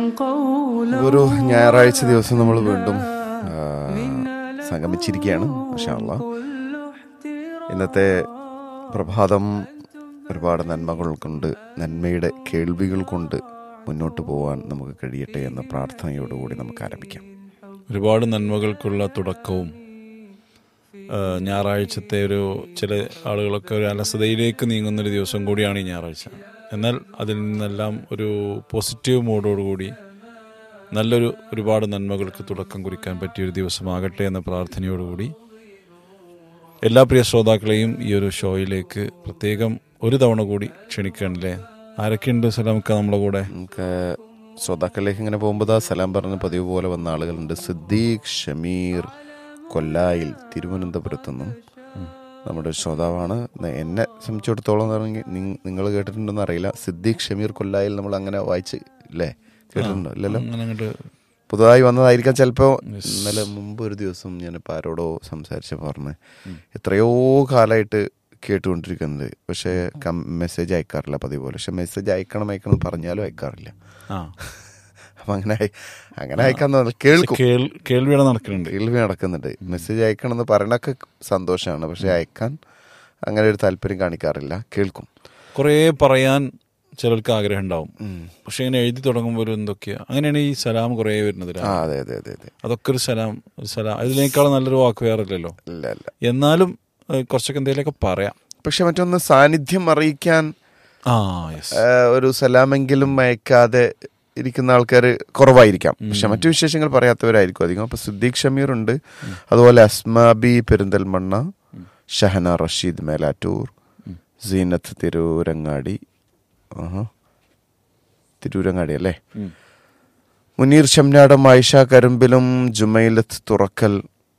ഒരു ഞായറാഴ്ച ദിവസം നമ്മൾ വീണ്ടും ആ, സംഗമിച്ചിരിക്കുകയാണ് മാഷാ ഇന്നത്തെ പ്രഭാതം ഒരുപാട് നന്മകൾ കൊണ്ട് നന്മയുടെ കേൾവികൾ കൊണ്ട് മുന്നോട്ട് പോകാൻ നമുക്ക് കഴിയട്ടെ എന്ന പ്രാർത്ഥനയോടുകൂടി നമുക്ക് ആരംഭിക്കാം ഒരുപാട് നന്മകൾക്കുള്ള തുടക്കവും ആ, ഞായറാഴ്ചത്തെ ഒരു ചില ആളുകളൊക്കെ ഒരു അലസതയിലേക്ക് നീങ്ങുന്നൊരു ദിവസം കൂടിയാണ് ഈ ഞായറാഴ്ച എന്നാൽ അതിൽ നിന്നെല്ലാം ഒരു പോസിറ്റീവ് മോഡോടുകൂടി നല്ലൊരു ഒരുപാട് നന്മകൾക്ക് തുടക്കം കുറിക്കാൻ പറ്റിയ ഒരു ദിവസമാകട്ടെ എന്ന പ്രാർത്ഥനയോടുകൂടി എല്ലാ പ്രിയ ശ്രോതാക്കളെയും ഈ ഒരു ഷോയിലേക്ക് പ്രത്യേകം ഒരു തവണ കൂടി ക്ഷണിക്കണല്ലേ ആരൊക്കെയുണ്ട് സലാമക്ക നമ്മളെ കൂടെ നമുക്ക് ശ്രോതാക്കളിലേക്ക് ഇങ്ങനെ പോകുമ്പോൾ ആ സലാം പറഞ്ഞ് പതിവ് പോലെ വന്ന ആളുകളുണ്ട് സിദ്ദീഖ് ഷമീർ കൊല്ലായിൽ തിരുവനന്തപുരത്തു നിന്നും നമ്മുടെ ശ്രോതാവാണ് ന- എന്നെ സംബന്ധിച്ചിടത്തോളം നിങ്ങൾ കേട്ടിട്ടുണ്ടെന്ന് അറിയില്ല സിദ്ദീഖ് ഷമീർ കൊല്ലായിൽ നമ്മൾ അങ്ങനെ വായിച്ച് ഇല്ലേ കേട്ടിട്ടുണ്ടോ ഇല്ലല്ലോ അങ്ങനെ അങ്ങോട്ട് പുതുതായി വന്നതായിരിക്കാം ചിലപ്പോൾ ഇന്നലെ മുമ്പ് ഒരു ദിവസം ഞാനിപ്പോൾ ആരോടോ സംസാരിച്ച പറഞ്ഞ് എത്രയോ കാലമായിട്ട് കേട്ടുകൊണ്ടിരിക്കുന്നത് പക്ഷേ മെസ്സേജ് അയക്കാറില്ല പതിവ് പോലെ പക്ഷെ മെസ്സേജ് അയക്കണം അയക്കണം എന്ന് പറഞ്ഞാലും അയക്കാറില്ല ആ അപ്പം അങ്ങനെ അയ- അങ്ങനെ അയക്കാൻ തോന്നില്ല കേൾക്കും കേൾ കേൾവിയുടെ നടക്കുന്നുണ്ട് കേൾവി നടക്കുന്നുണ്ട് മെസ്സേജ് അയക്കണം എന്ന് പറയണൊക്കെ സന്തോഷമാണ് പക്ഷെ അയക്കാൻ അങ്ങനെ ഒരു താല്പര്യം കാണിക്കാറില്ല കേൾക്കും കുറേ പറയാൻ ചിലർക്ക് ആഗ്രഹം ഉണ്ടാവും പക്ഷെ ഇങ്ങനെ എഴുതി തുടങ്ങുമ്പോൾ ഒരു എന്തൊക്കെയാ അങ്ങനെയാണ് ഈ സലാം കുറേ വരുന്നത് ആ അതെ അതെ അതെ അതെ അതൊക്കെ ഒരു സലാം ഒരു സലാം അതിനേക്കാളും നല്ലൊരു വാക്ക് വേറില്ലല്ലോ ഇല്ല ഇല്ല എന്നാലും ഏഹ്, കുറച്ചൊക്കെ എന്തെങ്കിലുമൊക്കെ പറയാം പക്ഷെ മറ്റൊന്ന് സാന്നിധ്യം അറിയിക്കാൻ ആ യെസ് ആ, ഒരു സലാമെങ്കിലും അയക്കാതെ ഇരിക്കുന്ന ആൾക്കാർ കുറവായിരിക്കാം പക്ഷെ മറ്റു വിശേഷങ്ങൾ പറയാത്തവരായിരിക്കും അധികം അപ്പൊ സിദ്ദീഖ് ഷമീർ ഉണ്ട് അതുപോലെ അസ്മാബി പെരിന്തൽമണ്ണ ഷഹന റഷീദ് മേലാറ്റൂർ സീനത്ത് തിരൂരങ്ങാടി ആഹാ. തിരൂരങ്ങാടി അല്ലേ മുനീർ ഷംനാടം ആയിഷ കരുമ്പിലും ജുമൈലത്ത് തുറക്കൽ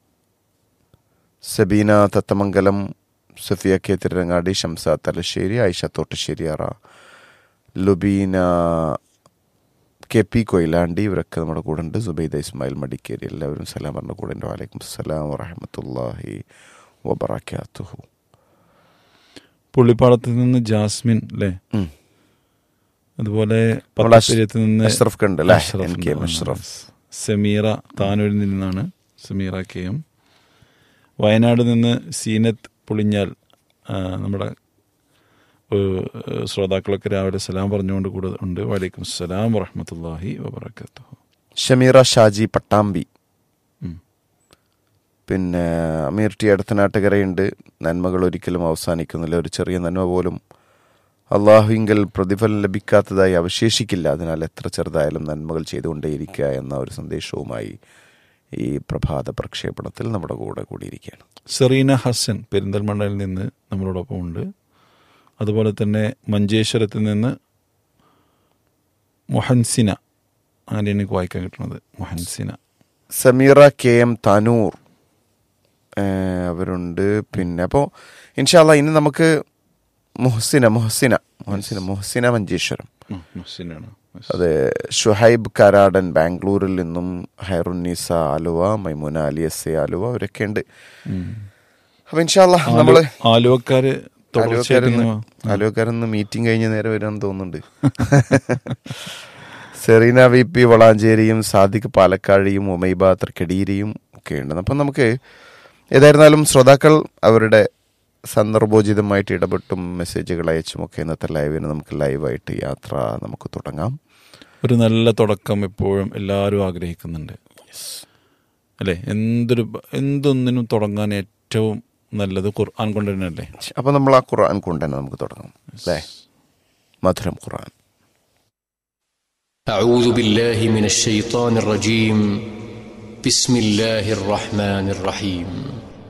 സബീന തത്തമംഗലം സഫിയ കെ തിരങ്ങാടി ഷംസ തലശ്ശേരി ആയിഷ തോട്ടശ്ശേരി അറ ലുബീന കെ പി കൊയിലാണ്ടി ഇവരൊക്കെ നമ്മുടെ കൂടെ ഉണ്ട് സുബൈദ ഇസ്മായിൽ മടിക്കേരി എല്ലാവരും സലാം പറഞ്ഞ കൂടെ ഉണ്ട് വാലൈക്കും സലാം വറഹമത്തല്ലാഹി വബറക്കാത്തുഹു പുള്ളിപ്പാടത്ത് നിന്ന് ജാസ്മിൻ അല്ലേ ഉം. അതുപോലെ നമ്മുടെ അഷ്- പത്തശ്ശേരിയത്ത് നിന്ന് അഷ്റഫ് കണ്ട് അല്ലേ അഷ്റഫ് എം കെ ഉണ്ട്. അഷ്റഫ് സമീറ താനൂരിൽ നിന്നാണ് സമീറ കെ എം വയനാട് നിന്ന് സീനത്ത് പുളിഞ്ഞാൽ ആ, നമ്മുടെ ഏഹ്, ശ്രോതാക്കളൊക്കെ രാവിലെ സലാം പറഞ്ഞുകൊണ്ട് കൂടെ ഉണ്ട് വലൈക്കും സലാം വറഹമത്തല്ലാഹി വബർക്കാത്തു ഷമീറ ഷാജി പട്ടാമ്പി ഉം. പിന്നെ അമീർ ടി അടുത്തനാട്ടുകരയുണ്ട് നന്മകൾ ഒരിക്കലും അവസാനിക്കുന്നില്ല ഒരു ചെറിയ നന്മ പോലും അള്ളാഹുവിങ്കൽ പ്രതിഫലം ലഭിക്കാത്തതായി അവശേഷിക്കില്ല അതിനാൽ എത്ര ചെറുതായാലും നന്മകൾ ചെയ്തുകൊണ്ടേയിരിക്കുക എന്ന ഒരു സന്ദേശവുമായി ഈ പ്രഭാത പ്രക്ഷേപണത്തിൽ നമ്മുടെ കൂടെ കൂടിയിരിക്കുകയാണ് സെറീന ഹസൻ പെരിന്തൽമണ്ണയിൽ നിന്ന് നമ്മളോടൊപ്പം ഉണ്ട് അതുപോലെ തന്നെ മഞ്ചേശ്വരത്ത് നിന്ന് മൊഹൻസിന ആരെയാണ് എനിക്ക് വായിക്കാൻ കിട്ടുന്നത് മൊഹൻസിന സമീറ കെ എം താനൂർ ഏഹ് അവരുണ്ട് പിന്നെ അപ്പോൾ ഇൻഷാല്ല ഇനി നമുക്ക് മുഹസിന മുഹസിന മുഹസിന മുഹസിന മഞ്ചേശ്വരം ഉം, മുഹ്സിനാണ് അത് ഷുഹൈബ് കരാടൻ ബാംഗ്ലൂരിൽ നിന്നും ഹൈറുന്നീസ ആലുവ മൈമുന അലി എസ് എ ആലുവ അവരൊക്കെ ഉണ്ട് അപ്പൊ ഇൻഷാല്ല നമ്മള് ആലുവക്കാര് തുടർച്ചയായിട്ട് ആലുവക്കാരന്ന് ഇങ്ങനെ- ആലുവക്കാരന്ന് മീറ്റിംഗ് കഴിഞ്ഞ നേരെ വരാന്ന് തോന്നുന്നുണ്ട് സെറീന വി പി വളാഞ്ചേരിയും സാദിഖ് പാലക്കാഴിയും ഉമൈബ തർക്കടീരിയും ഒക്കെ ഉണ്ട് അപ്പം നമുക്ക് ഏതായിരുന്നാലും ശ്രോതാക്കൾ അവരുടെ സന്ദർഭോചിതമായിട്ട് ഇടപെട്ടും മെസ്സേജുകൾ അയച്ചും ഒക്കെ ഇന്നത്തെ ലൈവിന് നമുക്ക് ലൈവായിട്ട് യാത്ര നമുക്ക് തുടങ്ങാം ഒരു നല്ല തുടക്കം എപ്പോഴും എല്ലാവരും ആഗ്രഹിക്കുന്നുണ്ട് അല്ലേ എന്തൊരു ബ- എന്തൊന്നിനും തുടങ്ങാൻ ഏറ്റവും നല്ലത് ഖുർആൻ കൊണ്ട് തന്നെയല്ലേ അപ്പം നമ്മൾ ആ ഖുർആൻ കൊണ്ട് തന്നെ നമുക്ക് തുടങ്ങാം അല്ലേ മധുരം ഖുർആൻ أعوذ بالله من الشيطان الرجيم بسم الله الرحمن الرحيم